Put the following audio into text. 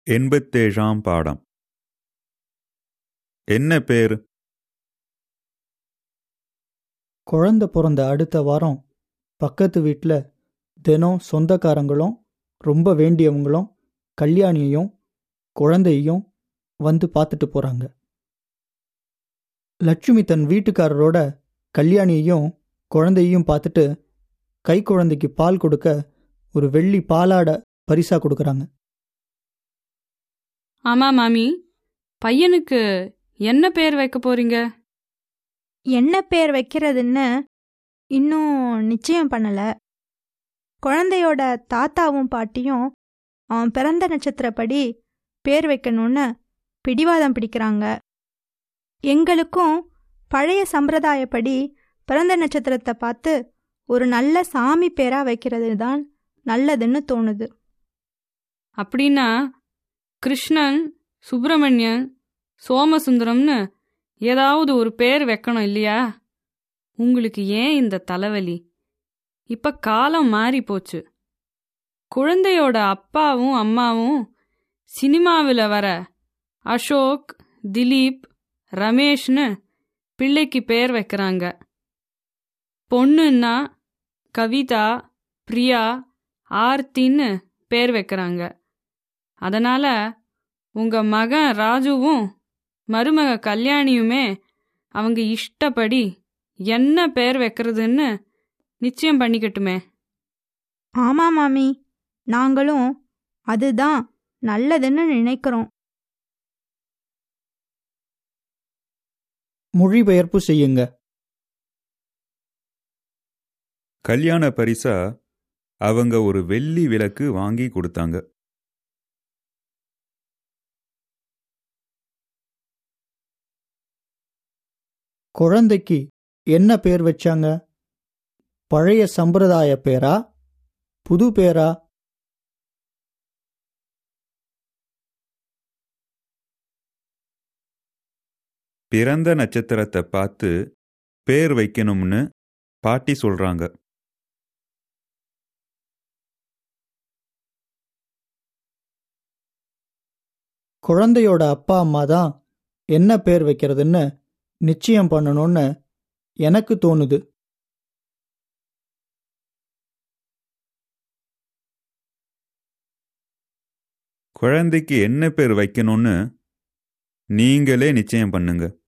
எண்பத்தேழாம் பாடம் என்ன பேர் குழந்தை பிறந்த அடுத்த வாரம் பக்கத்து வீட்டில் தினம் சொந்தக்காரங்களும் ரொம்ப வேண்டியவங்களும் கல்யாணியையும் குழந்தையையும் வந்து பார்த்துட்டு போகிறாங்க லட்சுமி தன் வீட்டுக்காரரோட கல்யாணியையும் குழந்தையையும் பார்த்துட்டு கை குழந்தைக்கு பால் கொடுக்க ஒரு வெள்ளி பாலாடை பரிசா கொடுக்குறாங்க ஆமா மாமி பையனுக்கு என்ன பேர் வைக்க போறீங்க என்ன பேர் வைக்கிறதுன்னு இன்னும் நிச்சயம் பண்ணல குழந்தையோட தாத்தாவும் பாட்டியும் அவன் பிறந்த நட்சத்திரப்படி பேர் வைக்கணும்னு பிடிவாதம் பிடிக்கிறாங்க எங்களுக்கும் பழைய சம்பிரதாயப்படி பிறந்த நட்சத்திரத்தை பார்த்து ஒரு நல்ல சாமி பேரா வைக்கிறது தான் நல்லதுன்னு தோணுது அப்படின்னா கிருஷ்ணன் சுப்பிரமணியன் சோமசுந்தரம்னு ஏதாவது ஒரு பேர் வைக்கணும் இல்லையா உங்களுக்கு ஏன் இந்த தலைவலி இப்ப காலம் மாறி போச்சு குழந்தையோட அப்பாவும் அம்மாவும் சினிமாவில் வர அசோக் திலீப் ரமேஷ்னு பிள்ளைக்கு பேர் வைக்கிறாங்க பொண்ணுன்னா கவிதா பிரியா ஆர்த்தின்னு பேர் வைக்கிறாங்க அதனால உங்க மகன் ராஜுவும் மருமக கல்யாணியுமே அவங்க இஷ்டப்படி என்ன பேர் வைக்கிறதுன்னு நிச்சயம் பண்ணிக்கட்டுமே ஆமா மாமி நாங்களும் அதுதான் நல்லதுன்னு நினைக்கிறோம் மொழிபெயர்ப்பு செய்யுங்க கல்யாண பரிசா அவங்க ஒரு வெள்ளி விளக்கு வாங்கி கொடுத்தாங்க குழந்தைக்கு என்ன பேர் வச்சாங்க பழைய சம்பிரதாய பேரா புது பேரா பிறந்த நட்சத்திரத்தை பார்த்து பேர் வைக்கணும்னு பாட்டி சொல்றாங்க குழந்தையோட அப்பா அம்மா தான் என்ன பேர் வைக்கிறதுன்னு நிச்சயம் பண்ணணும்னு எனக்கு தோணுது குழந்தைக்கு என்ன பேர் வைக்கணும்னு நீங்களே நிச்சயம் பண்ணுங்க